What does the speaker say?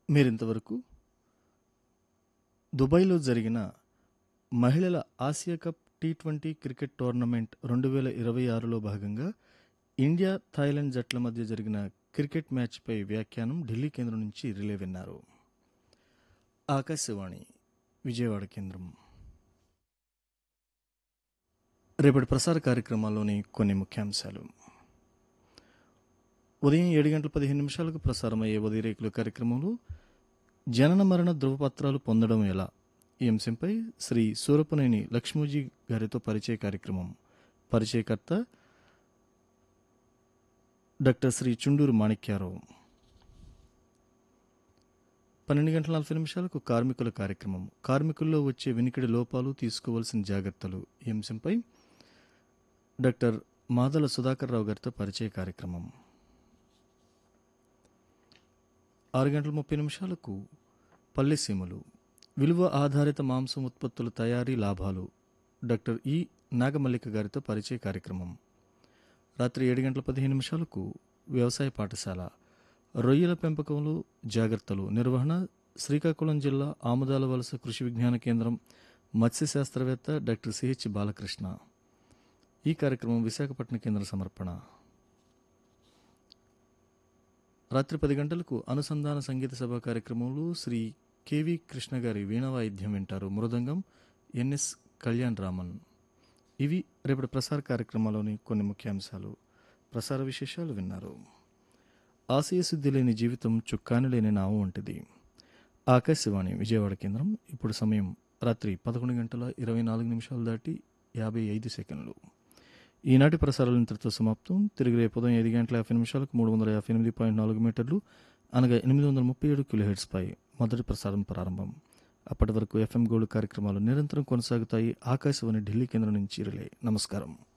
మీరింతవరకు దుబాయ్లో జరిగిన మహిళల Asia cup T twenty cricket tournament రెండు వేల ఇరవై ఆరులో భాగంగా ఇండియా థాయిలాండ్ జట్ల మధ్య జరిగిన క్రికెట్ మ్యాచ్పై వ్యాఖ్యానం ఢిల్లీ కేంద్రం నుంచి రిలే విన్నారు ఆకాశవాణి విజయవాడ కేంద్రం రేపటి ప్రసార కార్యక్రమాల్లోని కొన్ని ముఖ్యాంశాలు ఉదయం ఏడు గంటల పదిహేను నిమిషాలకు ప్రసారమయ్యే ఉదయరేకుల కార్యక్రమంలో జనన మరణ ధృవపత్రాలు పొందడం ఎలా ఈ అంశంపై శ్రీ సూరపనేని లక్ష్మూజీ గారితో పరిచయ కార్యక్రమం పరిచయకర్త డాక్టర్ శ్రీ చుండూరు మాణిక్యారావు పన్నెండు గంటల నలభై నిమిషాలకు కార్మికుల కార్యక్రమం కార్మికుల్లో వచ్చే వినికిడి లోపాలు తీసుకోవాల్సిన జాగ్రత్తలు ఈ అంశంపై డాక్టర్ మాదల సుధాకర్ రావు గారితో పరిచయ కార్యక్రమం ఆరు గంటల ముప్పై నిమిషాలకు పల్లెసీమలు విలువ ఆధారిత మాంసం ఉత్పత్తుల తయారీ లాభాలు డాక్టర్ ఈ నాగమల్లిక గారితో పరిచయ కార్యక్రమం రాత్రి ఏడు గంటల పదిహేను నిమిషాలకు వ్యవసాయ పాఠశాల రొయ్యల పెంపకంలో జాగ్రత్తలు నిర్వహణ శ్రీకాకుళం జిల్లా ఆముదాల వలస కృషి విజ్ఞాన కేంద్రం మత్స్య శాస్త్రవేత్త డాక్టర్ సిహెచ్ బాలకృష్ణ ఈ కార్యక్రమం విశాఖపట్నం కేంద్ర సమర్పణ రాత్రి పది గంటలకు అనుసంధాన సంగీత సభ కార్యక్రమంలో శ్రీ కెవి కృష్ణ గారి వీణ వాయిద్యం వింటారు మృదంగం ఎన్ఎస్ కళ్యాణ్ రామన్ ఇవి రేపటి ప్రసార కార్యక్రమాల్లోని కొన్ని ముఖ్యాంశాలు ప్రసార విశేషాలు విన్నారు ఆశయ శుద్ధి లేని జీవితం చుక్కాని లేని నావు వంటిది ఆకాశవాణి విజయవాడ కేంద్రం ఇప్పుడు సమయం రాత్రి పదకొండు గంటల ఇరవై నాలుగు నిమిషాలు దాటి యాభై ఐదు సెకండ్లు ఈనాటి ప్రసారాలు ఇంతటితో సమాప్తం తిరిగి రేపు ఉదయం ఐదు గంటల యాభై నిమిషాలకు మూడు వందల యాభై ఎనిమిది పాయింట్ నాలుగు మీటర్లు అనగా ఎనిమిది వందల ముప్పై ఏడు కిలోహెడ్స్పై మొదటి ప్రసారం ప్రారంభం అప్పటి వరకు ఎఫ్ఎం గోల్డ్ కార్యక్రమాలు నిరంతరం కొనసాగుతాయి ఆకాశవాణి ఢిల్లీ కేంద్రం నుంచి రిలే నమస్కారం